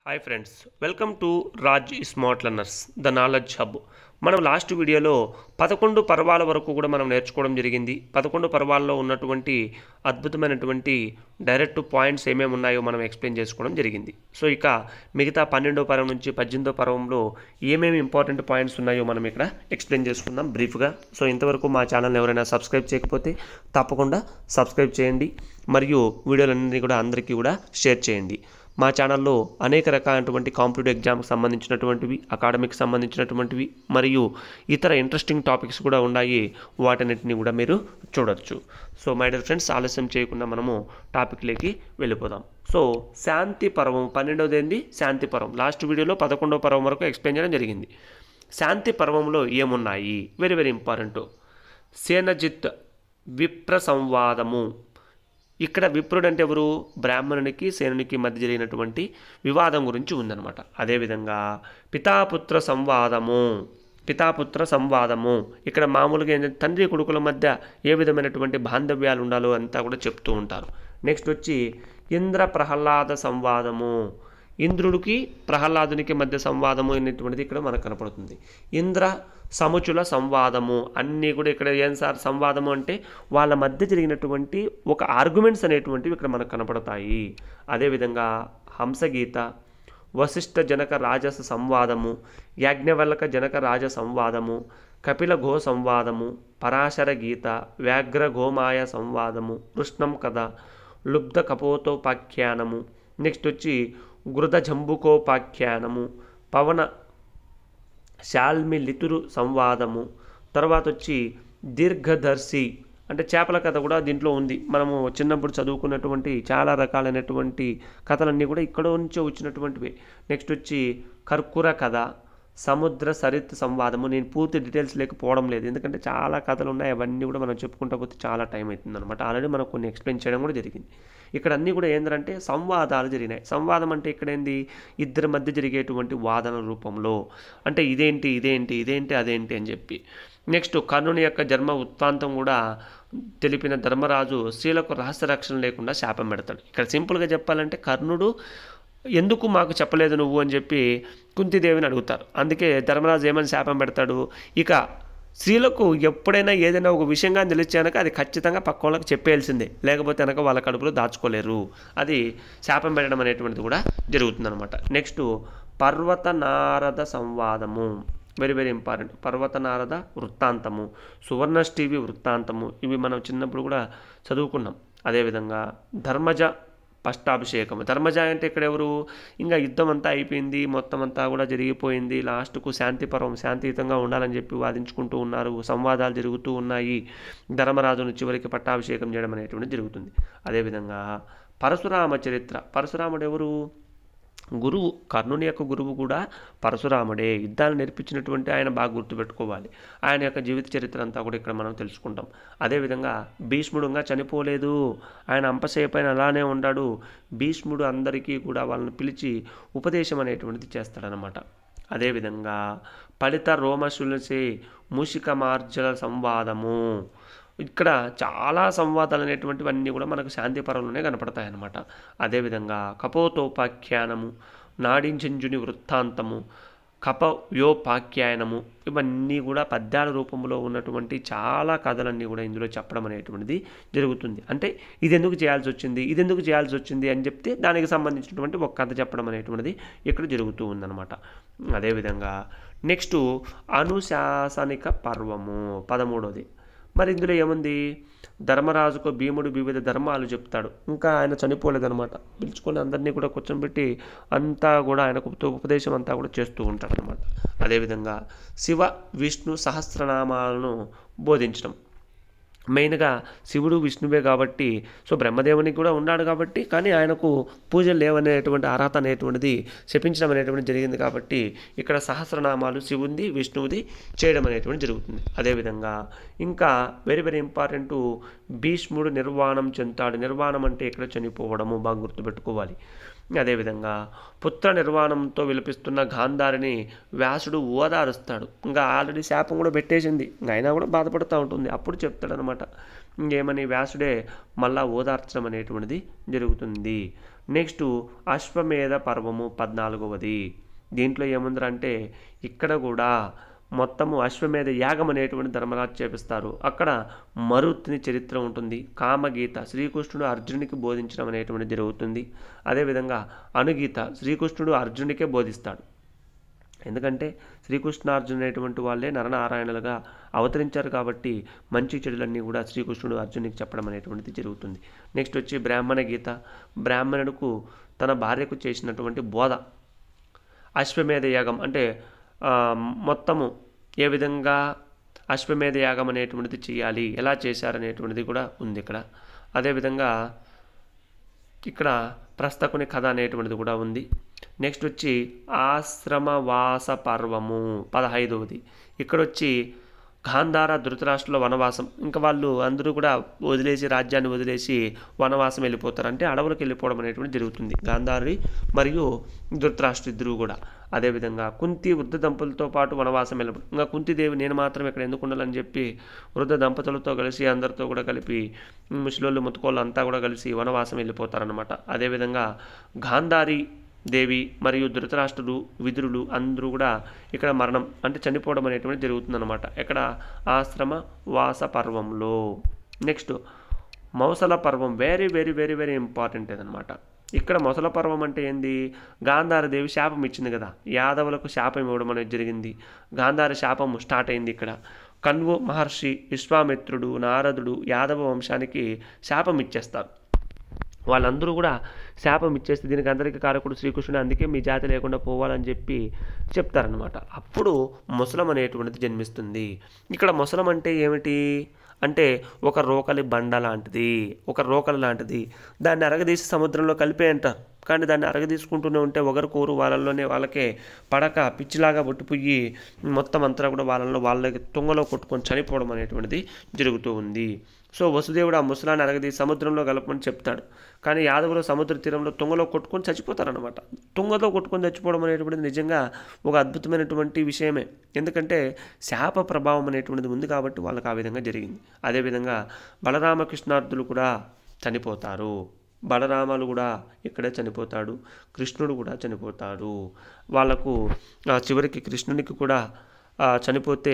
hi friends welcome to Raj smart learners the knowledge hub మనం last వీడియోలో పదకొండు పర్వాల వరకు కూడా మనం నేర్చుకోవడం జరిగింది పదకొండు పర్వాల్లో ఉన్నటువంటి అద్భుతమైనటువంటి డైరెక్ట్ పాయింట్స్ ఏమేమి ఉన్నాయో మనం ఎక్స్ప్లెయిన్ చేసుకోవడం జరిగింది సో ఇక మిగతా పన్నెండో పర్వం నుంచి పద్దెనిమిదో పర్వంలో ఏమేమి ఇంపార్టెంట్ పాయింట్స్ ఉన్నాయో మనం ఇక్కడ ఎక్స్ప్లెయిన్ చేసుకుందాం బ్రీఫ్గా సో ఇంతవరకు మా ఛానల్ ఎవరైనా సబ్స్క్రైబ్ చేయకపోతే తప్పకుండా సబ్స్క్రైబ్ చేయండి మరియు వీడియోలన్నీ కూడా అందరికీ కూడా షేర్ చేయండి మా ఛానల్లో అనేక రకాలైనటువంటి కాంపిటేటివ్ ఎగ్జామ్కి సంబంధించినటువంటివి అకాడమిక్ సంబంధించినటువంటివి మరియు ఇతర ఇంట్రెస్టింగ్ టాపిక్స్ కూడా ఉన్నాయి వాటన్నిటిని కూడా మీరు చూడొచ్చు సో మై డియర్ ఫ్రెండ్స్ ఆలస్యం చేయకుండా మనము టాపిక్లోకి వెళ్ళిపోదాం సో శాంతి పర్వం పన్నెండవది ఏంది శాంతి పర్వం లాస్ట్ వీడియోలో పదకొండవ పర్వం వరకు ఎక్స్ప్లెయిన్ చేయడం జరిగింది శాంతి పర్వంలో ఏమున్నాయి వెరీ వెరీ ఇంపార్టెంట్ సేనజిత్ విప్ర సంవాదము ఇక్కడ విప్రుడు అంటే ఎవరు బ్రాహ్మణునికి సేనునికి మధ్య జరిగినటువంటి వివాదం గురించి ఉందన్నమాట అదేవిధంగా పితాపుత్ర సంవాదము పితాపుత్ర సంవాదము ఇక్కడ మామూలుగా ఏంటంటే తండ్రి కొడుకుల మధ్య ఏ విధమైనటువంటి బాంధవ్యాలు ఉండాలో అంతా కూడా చెప్తూ ఉంటారు నెక్స్ట్ వచ్చి ఇంద్ర ప్రహ్లాద సంవాదము ఇంద్రుడికి ప్రహ్లాదునికి మధ్య సంవాదము అనేటువంటిది ఇక్కడ మనకు కనపడుతుంది ఇంద్ర సముచుల సంవాదము అన్నీ కూడా ఇక్కడ ఏం సార్ సంవాదము అంటే వాళ్ళ మధ్య జరిగినటువంటి ఒక ఆర్గ్యుమెంట్స్ అనేటువంటివి ఇక్కడ మనకు కనపడతాయి అదేవిధంగా హంసగీత వశిష్ఠ జనక రాజస సంవాదము యాజ్ఞవల్క జనక రాజ సంవాదము కపిల గో సంవాదము పరాశర గీత వ్యాఘ్ర గోమాయ సంవాదము కృష్ణం కథ లుబ్ధ కపోతోపాఖ్యానము నెక్స్ట్ వచ్చి గృధ జంబుకోపాఖ్యానము పవన శాల్మి లితురు సంవాదము తర్వాత వచ్చి దీర్ఘదర్శి అంటే చేపల కథ కూడా దీంట్లో ఉంది మనము చిన్నప్పుడు చదువుకున్నటువంటి చాలా రకాలైనటువంటి కథలన్నీ కూడా ఇక్కడ నుంచే వచ్చినటువంటివి నెక్స్ట్ వచ్చి కర్కుర కథ సముద్ర సరిత్ సంవాదము నేను పూర్తి డీటెయిల్స్ లేకపోవడం లేదు ఎందుకంటే చాలా కథలు ఉన్నాయి అవన్నీ కూడా మనం చెప్పుకుంటా పోతే చాలా టైం అవుతుంది అనమాట ఆల్రెడీ మనం కొన్ని ఎక్స్ప్లెయిన్ చేయడం కూడా జరిగింది ఇక్కడ అన్నీ కూడా ఏంటంటే సంవాదాలు జరిగినాయి సంవాదం అంటే ఇక్కడ ఏంది ఇద్దరి మధ్య జరిగేటువంటి వాదన రూపంలో అంటే ఇదేంటి ఇదేంటి ఇదేంటి అదేంటి అని చెప్పి నెక్స్ట్ కర్ణుని యొక్క జన్మ వృత్తాంతం కూడా తెలిపిన ధర్మరాజు స్త్రీలకు రహస్య రక్షణ లేకుండా శాపం పెడతాడు ఇక్కడ సింపుల్గా చెప్పాలంటే కర్ణుడు ఎందుకు మాకు చెప్పలేదు నువ్వు అని చెప్పి కుంతిదేవిని అడుగుతారు అందుకే ధర్మరాజు ఏమని శాపం పెడతాడు ఇక స్త్రీలకు ఎప్పుడైనా ఏదైనా ఒక విషయంగా నిలిచానక అది ఖచ్చితంగా పక్క వాళ్ళకి చెప్పేయాల్సిందే లేకపోతే కనుక వాళ్ళ కడుపులో దాచుకోలేరు అది శాపం పెట్టడం అనేటువంటిది కూడా జరుగుతుందన్నమాట నెక్స్ట్ పర్వత నారద సంవాదము very very important Parvata Narada వృత్తాంతము సువర్ణష్టీవి వృత్తాంతము ఇవి మనం చిన్నప్పుడు కూడా చదువుకున్నాం అదేవిధంగా ధర్మజ పష్టాభిషేకం ధర్మజ అంటే ఇక్కడ ఎవరు ఇంకా యుద్ధం అంతా అయిపోయింది మొత్తం అంతా కూడా జరిగిపోయింది లాస్ట్కు శాంతి పర్వం శాంతియుతంగా ఉండాలని చెప్పి వాదించుకుంటూ ఉన్నారు సంవాదాలు జరుగుతూ ఉన్నాయి ధర్మరాజును చివరికి పట్టాభిషేకం చేయడం అనేటువంటిది జరుగుతుంది అదేవిధంగా పరశురామ చరిత్ర పరశురాముడు ఎవరు గురువు కర్ణుని యొక్క గురువు కూడా పరశురాముడే యుద్ధాలు నేర్పించినటువంటి ఆయన బాగా గుర్తుపెట్టుకోవాలి ఆయన యొక్క జీవిత చరిత్ర అంతా కూడా ఇక్కడ మనం తెలుసుకుంటాం అదేవిధంగా భీష్ముడుగా చనిపోలేదు ఆయన అంపసేపైన అలానే ఉన్నాడు భీష్ముడు అందరికీ కూడా వాళ్ళని పిలిచి ఉపదేశం అనేటువంటిది చేస్తాడనమాట అదేవిధంగా ఫలిత రోమశులసే మూషిక మార్జల సంవాదము ఇక్కడ చాలా సంవాదాలు అనేటువంటివన్నీ కూడా మనకు శాంతి పర్వంలోనే కనపడతాయి అన్నమాట అదేవిధంగా కపోతోపాఖ్యానము నాడించంజుని వృత్తాంతము కపవ్యోపాఖ్యాయనము ఇవన్నీ కూడా పద్యాల రూపంలో ఉన్నటువంటి చాలా కథలన్నీ కూడా ఇందులో చెప్పడం అనేటువంటిది జరుగుతుంది అంటే ఇది ఎందుకు చేయాల్సి వచ్చింది ఇది ఎందుకు చేయాల్సి వచ్చింది అని చెప్తే దానికి సంబంధించినటువంటి ఒక కథ చెప్పడం అనేటువంటిది ఇక్కడ జరుగుతూ ఉందన్నమాట అదేవిధంగా నెక్స్ట్ అనుశాసనిక పర్వము పదమూడోది మరి ఇందులో ఏముంది ధర్మరాజుకు భీముడు వివిధ ధర్మాలు చెప్తాడు ఇంకా ఆయన చనిపోలేదనమాట పిలుచుకొని అందరినీ కూడా కూర్చోబెట్టి అంతా కూడా ఆయనకు ఉపదేశం అంతా కూడా చేస్తూ ఉంటాడు అనమాట అదేవిధంగా శివ విష్ణు సహస్రనామాలను బోధించడం మెయిన్గా శివుడు విష్ణువే కాబట్టి సో బ్రహ్మదేవునికి కూడా ఉన్నాడు కాబట్టి కానీ ఆయనకు పూజలు లేవనేటువంటి అర్హత అనేటువంటిది శపించడం అనేటువంటిది జరిగింది కాబట్టి ఇక్కడ సహస్రనామాలు శివుంది విష్ణువుది చేయడం అనేటువంటి జరుగుతుంది అదేవిధంగా ఇంకా వెరీ వెరీ ఇంపార్టెంట్ భీష్ముడు నిర్వాణం చెందుతాడు నిర్వాణం అంటే ఇక్కడ చనిపోవడము బాగా గుర్తుపెట్టుకోవాలి అదేవిధంగా పుత్ర నిర్వాణంతో విలపిస్తున్న గాంధారిని వ్యాసుడు ఓదారుస్తాడు ఇంకా ఆల్రెడీ శాపం కూడా పెట్టేసింది ఇంకా అయినా కూడా బాధపడుతూ ఉంటుంది అప్పుడు చెప్తాడనమాట ఇంకేమని వ్యాసుడే మళ్ళా ఓదార్చడం అనేటువంటిది జరుగుతుంది నెక్స్ట్ అశ్వమేధ పర్వము పద్నాలుగవది దీంట్లో ఏముందంటే ఇక్కడ కూడా మొత్తము అశ్వమేధ యాగం అనేటువంటి ధర్మరాజు చేపిస్తారు అక్కడ మరుత్ని చరిత్ర ఉంటుంది కామగీత శ్రీకృష్ణుడు అర్జునుడికి బోధించడం అనేటువంటి జరుగుతుంది అదేవిధంగా అనుగీత శ్రీకృష్ణుడు అర్జునుడికే బోధిస్తాడు ఎందుకంటే శ్రీకృష్ణార్జున అనేటువంటి వాళ్ళే నరనారాయణలుగా అవతరించారు కాబట్టి మంచి చెడులన్నీ కూడా శ్రీకృష్ణుడు అర్జునుడికి చెప్పడం అనేటువంటిది జరుగుతుంది నెక్స్ట్ వచ్చి బ్రాహ్మణ గీత బ్రాహ్మణుడుకు తన భార్యకు చేసినటువంటి బోధ అశ్వమేధ యాగం అంటే ఆ, మొత్తము ఏ విధంగా అశ్వమేధ యాగం అనేటువంటిది చేయాలి ఎలా చేశారనేటువంటిది కూడా ఉంది ఇక్కడ అదేవిధంగా ఇక్కడ ప్రస్తకుని కథ అనేటువంటిది కూడా ఉంది నెక్స్ట్ వచ్చి ఆశ్రమవాస పర్వము పదహైదవది ఇక్కడ వచ్చి గాంధార ధృతరాష్ట్రంలో వనవాసం ఇంకా వాళ్ళు అందరూ కూడా వదిలేసి రాజ్యాన్ని వదిలేసి వనవాసం వెళ్ళిపోతారు అంటే అడవులకు వెళ్ళిపోవడం అనేటువంటి జరుగుతుంది గాంధారి మరియు ధృతరాష్ట్ర ఇద్దరు కూడా అదేవిధంగా కుంతి వృద్ధ దంపతులతో పాటు వనవాసం వెళ్ళిపోవడం ఇంకా కుంతిదేవి నేను మాత్రం ఇక్కడ ఎందుకు ఉండాలని చెప్పి వృద్ధ దంపతులతో కలిసి అందరితో కూడా కలిపి ముసలోళ్ళు ముత్తుకోళ్ళు అంతా కూడా కలిసి వనవాసం వెళ్ళిపోతారనమాట అదేవిధంగా గాంధారి దేవి మరియు ధృతరాష్ట్రుడు విదురులు అందరూ కూడా ఇక్కడ మరణం అంటే చనిపోవడం అనేటువంటి జరుగుతుందన్నమాట ఎక్కడ ఆశ్రమ వాస పర్వంలో నెక్స్ట్ మౌసల పర్వం very very very very important అనమాట ఇక్కడ మొసల పర్వం అంటే ఏంది గాంధారదేవి శాపం ఇచ్చింది కదా యాదవులకు శాపం ఇవ్వడం అనేది జరిగింది గాంధార శాపం స్టార్ట్ అయింది ఇక్కడ కన్వు మహర్షి విశ్వామిత్రుడు నారదుడు యాదవ వంశానికి శాపం ఇచ్చేస్తారు వాళ్ళందరూ కూడా శాపం ఇచ్చేస్తే దీనికి అందరికీ కారకుడు శ్రీకృష్ణుడు అందుకే మీ జాతి లేకుండా పోవాలని చెప్పి చెప్తారనమాట అప్పుడు ముసలం అనేటువంటిది జన్మిస్తుంది ఇక్కడ ముసలం అంటే ఏమిటి అంటే ఒక రోకలి బండ లాంటిది ఒక రోకలి లాంటిది దాన్ని అరగదీసి సముద్రంలో కలిపే అంటారు కానీ దాన్ని అరగదీసుకుంటూనే ఉంటే ఒకరు కోరు వాళ్ళల్లోనే వాళ్ళకే పడక పిచ్చిలాగా పట్టుపోయి మొత్తం అంతా కూడా వాళ్ళలో వాళ్ళకి తుంగలో కొట్టుకొని చనిపోవడం అనేటువంటిది జరుగుతూ ఉంది సో వసుదేవుడు ఆ ముసలాన్ని అరగది సముద్రంలో కలపమని చెప్తాడు కానీ యాదవులు సముద్ర తీరంలో తుంగలో కొట్టుకొని చచ్చిపోతారనమాట తుంగతో కొట్టుకొని చచ్చిపోవడం అనేటువంటిది నిజంగా ఒక అద్భుతమైనటువంటి విషయమే ఎందుకంటే శాప ప్రభావం అనేటువంటిది ఉంది కాబట్టి వాళ్ళకి ఆ విధంగా జరిగింది అదేవిధంగా బలరామకృష్ణార్థులు కూడా చనిపోతారు బలరామాలు కూడా ఇక్కడే చనిపోతాడు కృష్ణుడు కూడా చనిపోతాడు వాళ్ళకు ఆ, చివరికి కృష్ణునికి కూడా ఆ, చనిపోతే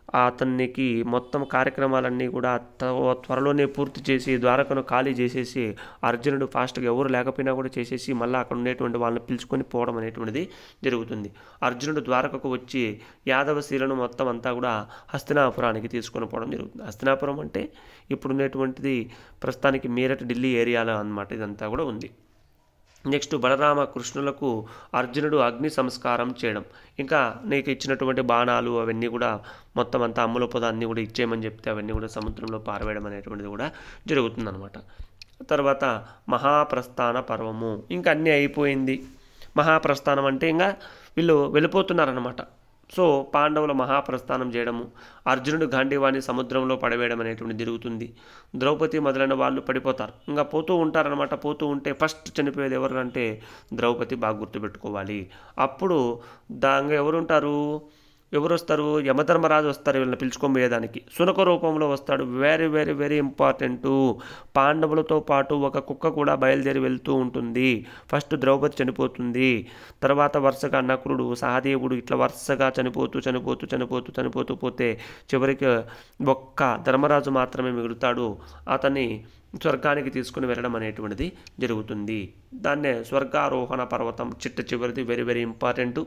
అతనికి మొత్తం కార్యక్రమాలన్నీ కూడా త్వ- త్వరలోనే పూర్తి చేసి ద్వారకను ఖాళీ చేసేసి అర్జునుడు ఫాస్ట్గా ఎవరు లేకపోయినా కూడా చేసేసి మళ్ళీ అక్కడ ఉండేటువంటి వాళ్ళని పిలుచుకొని పోవడం అనేటువంటిది జరుగుతుంది అర్జునుడు ద్వారకకు వచ్చి యాదవ శీలను మొత్తం అంతా కూడా హస్తినాపురానికి తీసుకొని పోవడం జరుగుతుంది హస్తినాపురం అంటే ఇప్పుడు ఉండేటువంటిది ప్రస్తుతానికి మీరట్ ఢిల్లీ ఏరియాలో అన్నమాట ఇదంతా కూడా ఉంది నెక్స్ట్ బలరామ కృష్ణులకు అర్జునుడు అగ్ని సంస్కారం చేయడం ఇంకా నీకు ఇచ్చినటువంటి బాణాలు అవన్నీ కూడా మొత్తం అంతా అమ్ముల పొద అన్నీ కూడా ఇచ్చేయమని చెప్తే అవన్నీ కూడా సముద్రంలో పారవేయడం అనేటువంటిది కూడా జరుగుతుందన్నమాట తర్వాత మహాప్రస్థాన పర్వము ఇంకా అన్నీ అయిపోయింది మహాప్రస్థానం అంటే ఇంకా వీళ్ళు వెళ్ళిపోతున్నారనమాట సో పాండవుల మహాప్రస్థానం చేయడము అర్జునుడు గాంధీవాణి సముద్రంలో పడవేయడం అనేటువంటి జరుగుతుంది ద్రౌపది మొదలైన వాళ్ళు పడిపోతారు ఇంకా పోతూ ఉంటారనమాట పోతూ ఉంటే ఫస్ట్ చనిపోయేది ఎవరు అంటే ద్రౌపది బాగా గుర్తుపెట్టుకోవాలి అప్పుడు దాంగా ఎవరు ఉంటారు ఎవరు వస్తారు యమధర్మరాజు వస్తారు వీళ్ళని పిలుచుకొని పోయేదానికి సునక రూపంలో వస్తాడు వెరీ వెరీ వెరీ ఇంపార్టెంట్ పాండవులతో పాటు ఒక కుక్క కూడా బయలుదేరి వెళ్తూ ఉంటుంది ఫస్ట్ ద్రౌపది చనిపోతుంది తర్వాత వరుసగా నకులుడు సహదేవుడు ఇట్లా వరుసగా చనిపోతూ చనిపోతూ చనిపోతూ చనిపోతూ పోతే చివరికి ఒక్క ధర్మరాజు మాత్రమే మిగులుతాడు అతన్ని స్వర్గానికి తీసుకుని వెళ్ళడం అనేటువంటిది జరుగుతుంది దాన్నే స్వర్గారోహణ పర్వతం చిట్ట చివరిది వెరీ వెరీ ఇంపార్టెంట్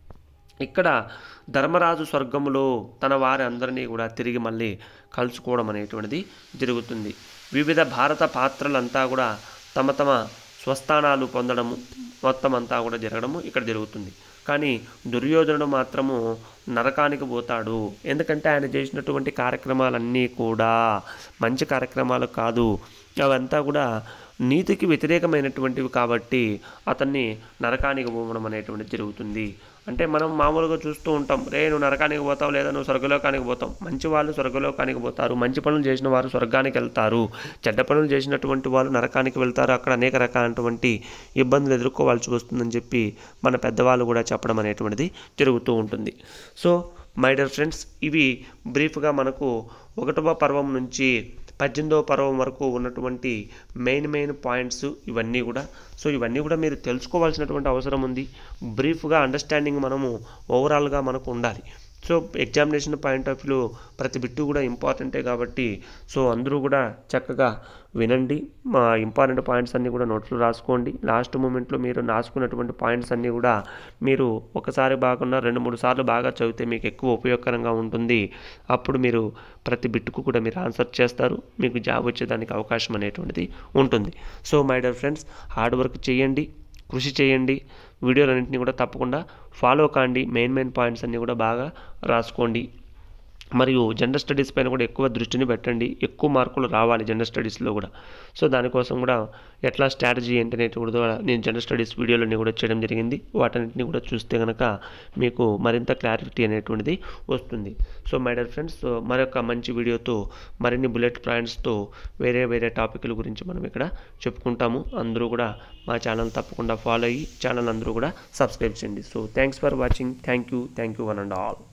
ఇక్కడ ధర్మరాజు స్వర్గములో తన వారి అందరినీ కూడా తిరిగి మళ్ళీ కలుసుకోవడం అనేటువంటిది జరుగుతుంది వివిధ భారత పాత్రలంతా కూడా తమ తమ స్వస్థానాలు పొందడము మొత్తం అంతా కూడా జరగడము ఇక్కడ జరుగుతుంది కానీ దుర్యోధనుడు మాత్రము నరకానికి పోతాడు ఎందుకంటే ఆయన చేసినటువంటి కార్యక్రమాలన్నీ కూడా మంచి కార్యక్రమాలు కాదు అవంతా కూడా నీతికి వ్యతిరేకమైనటువంటివి కాబట్టి అతన్ని నరకానికి పోవడం అనేటువంటిది జరుగుతుంది అంటే మనం మామూలుగా చూస్తూ ఉంటాం రే నువ్వు నరకానికి పోతావు లేదా నువ్వు స్వర్గలోకానికి పోతావు మంచి వాళ్ళు స్వర్గలోకానికి పోతారు మంచి పనులు చేసిన వారు స్వర్గానికి వెళ్తారు చెడ్డ పనులు చేసినటువంటి వాళ్ళు నరకానికి వెళ్తారు అక్కడ అనేక రకాలైనటువంటి ఇబ్బందులు ఎదుర్కోవాల్సి వస్తుందని చెప్పి మన పెద్దవాళ్ళు కూడా చెప్పడం అనేటువంటిది జరుగుతూ ఉంటుంది సో మై డియర్ ఫ్రెండ్స్ ఇవి బ్రీఫ్గా మనకు ఒకటవ పర్వం నుంచి పద్దెనిమిదవ పర్వం వరకు ఉన్నటువంటి మెయిన్ మెయిన్ పాయింట్స్ ఇవన్నీ కూడా సో ఇవన్నీ కూడా మీరు తెలుసుకోవాల్సినటువంటి అవసరం ఉంది బ్రీఫ్గా అండర్స్టాండింగ్ మనము ఓవరాల్గా మనకు ఉండాలి so examination point of view ప్రతి బిట్టు కూడా ఇంపార్టెంటే కాబట్టి సో అందరూ కూడా చక్కగా వినండి మా ఇంపార్టెంట్ పాయింట్స్ అన్నీ కూడా నోట్స్లో రాసుకోండి లాస్ట్ మూమెంట్లో మీరు రాసుకున్నటువంటి పాయింట్స్ అన్నీ కూడా మీరు ఒకసారి బాగున్నా రెండు మూడు సార్లు బాగా చదివితే మీకు ఎక్కువ ఉపయోగకరంగా ఉంటుంది అప్పుడు మీరు ప్రతి బిట్టుకు కూడా మీరు ఆన్సర్ చేస్తారు మీకు జాబ్ వచ్చేదానికి అవకాశం అనేటువంటిది ఉంటుంది so my dear friends hard work చేయండి కృషి చేయండి వీడియోలన్నింటినీ కూడా తప్పకుండా ఫాలో కాండి మెయిన్ మెయిన్ పాయింట్స్ అన్నీ కూడా బాగా రాసుకోండి మరియు జనరల్ స్టడీస్ పైన కూడా ఎక్కువ దృష్టిని పెట్టండి ఎక్కువ మార్కులు రావాలి జనరల్ స్టడీస్లో కూడా సో దానికోసం కూడా ఎట్లా స్ట్రాటజీ ఏంటి అనేది కూడా నేను జనరల్ స్టడీస్ వీడియోలన్నీ కూడా చేయడం జరిగింది వాటన్నిటిని కూడా చూస్తే కనుక మీకు మరింత క్లారిటీ అనేటువంటిది వస్తుంది so my dear friends so మరొక మంచి వీడియోతో మరిన్ని బుల్లెట్ పాయింట్స్తో వేరే వేరే టాపిక్ల గురించి మనం ఇక్కడ చెప్పుకుంటాము అందరూ కూడా మా ఛానల్ తప్పకుండా ఫాలో అయ్యి ఛానల్ అందరూ కూడా సబ్స్క్రైబ్ చేయండి so thanks for watching thank you thank you one and all